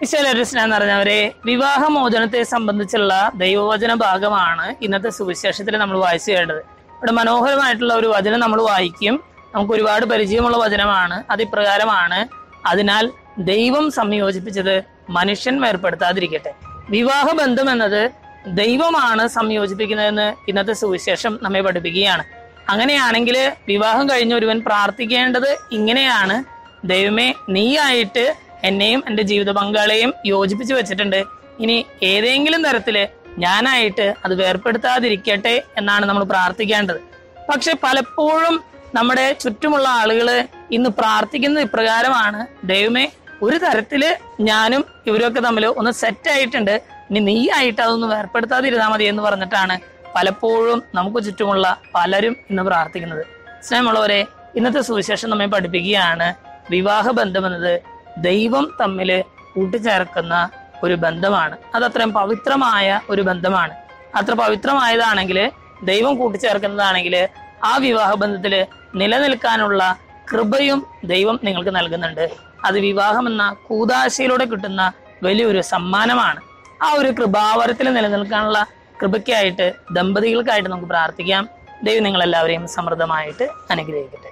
വിശാലരസ്ന നിറഞ്ഞവരെ വിവാഹമോചനത്തെ സംബന്ധിച്ചുള്ള ദൈവവചന ഭാഗമാണ് ഇന്നത്തെ സുവിശേഷത്തിൽ നമ്മൾ വായിച്ചു കേട്ടത് ഇവിടെ മനോഹരമായിട്ടുള്ള ഒരു വചനം നമ്മൾ വായിക്കും നമുക്ക് ഒരുപാട് പരിചയമുള്ള വചനമാണ് അത് ഇപ്രകാരമാണ് അതിനാൽ ദൈവം സംയോജിപ്പിച്ചത് മനുഷ്യൻ ഏർപ്പെടുത്താതിരിക്കട്ടെ വിവാഹ ബന്ധം എന്നത് ദൈവമാണ് സംയോജിപ്പിക്കുന്നതെന്ന് ഇന്നത്തെ സുവിശേഷം നമ്മെ പഠിപ്പിക്കുകയാണ് അങ്ങനെയാണെങ്കിൽ വിവാഹം കഴിഞ്ഞ ഒരുവൻ പ്രാർത്ഥിക്കേണ്ടത് ഇങ്ങനെയാണ് ദൈവമേ നീയായിട്ട് എന്നെയും എൻ്റെ ജീവിത പങ്കാളിയെയും യോജിപ്പിച്ച് വെച്ചിട്ടുണ്ട് ഇനി ഏതെങ്കിലും തരത്തില് ഞാനായിട്ട് അത് വേർപ്പെടുത്താതിരിക്കട്ടെ എന്നാണ് നമ്മൾ പ്രാർത്ഥിക്കേണ്ടത് പക്ഷെ പലപ്പോഴും നമ്മുടെ ചുറ്റുമുള്ള ആളുകള് ഇന്ന് പ്രാർത്ഥിക്കുന്നത് ഇപ്രകാരമാണ് ദൈവമേ ഒരു തരത്തില് ഞാനും ഇവരൊക്കെ തമ്മിൽ ഒന്ന് സെറ്റ് ആയിട്ടുണ്ട് ഇനി നീ ആയിട്ട് അതൊന്ന് വേർപ്പെടുത്താതിരുന്നാൽ മതി എന്ന് പറഞ്ഞിട്ടാണ് പലപ്പോഴും നമുക്ക് ചുറ്റുമുള്ള പലരും ഇന്ന് പ്രാർത്ഥിക്കുന്നത് സ്നേഹമുള്ളവരെ ഇന്നത്തെ സുവിശേഷം നമ്മെ പഠിപ്പിക്കുകയാണ് വിവാഹ ബന്ധം എന്നത് ദൈവം തമ്മില് കൂട്ടിച്ചേർക്കുന്ന ഒരു ബന്ധമാണ് അത് അത്രയും പവിത്രമായ ഒരു ബന്ധമാണ് അത്ര പവിത്രമായതാണെങ്കിൽ ദൈവം കൂട്ടിച്ചേർക്കുന്നതാണെങ്കിൽ ആ വിവാഹ ബന്ധത്തില് നിലനിൽക്കാനുള്ള കൃപയും ദൈവം നിങ്ങൾക്ക് നൽകുന്നുണ്ട് അത് വിവാഹം എന്ന കൂതാശയിലൂടെ കിട്ടുന്ന വലിയൊരു സമ്മാനമാണ് ആ ഒരു കൃപാവരത്തിൽ നിലനിൽക്കാനുള്ള കൃപയ്ക്കായിട്ട് ദമ്പതികൾക്കായിട്ട് നമുക്ക് പ്രാർത്ഥിക്കാം ദൈവം നിങ്ങളെല്ലാവരെയും സമൃദ്ധമായിട്ട് അനുഗ്രഹിക്കട്ടെ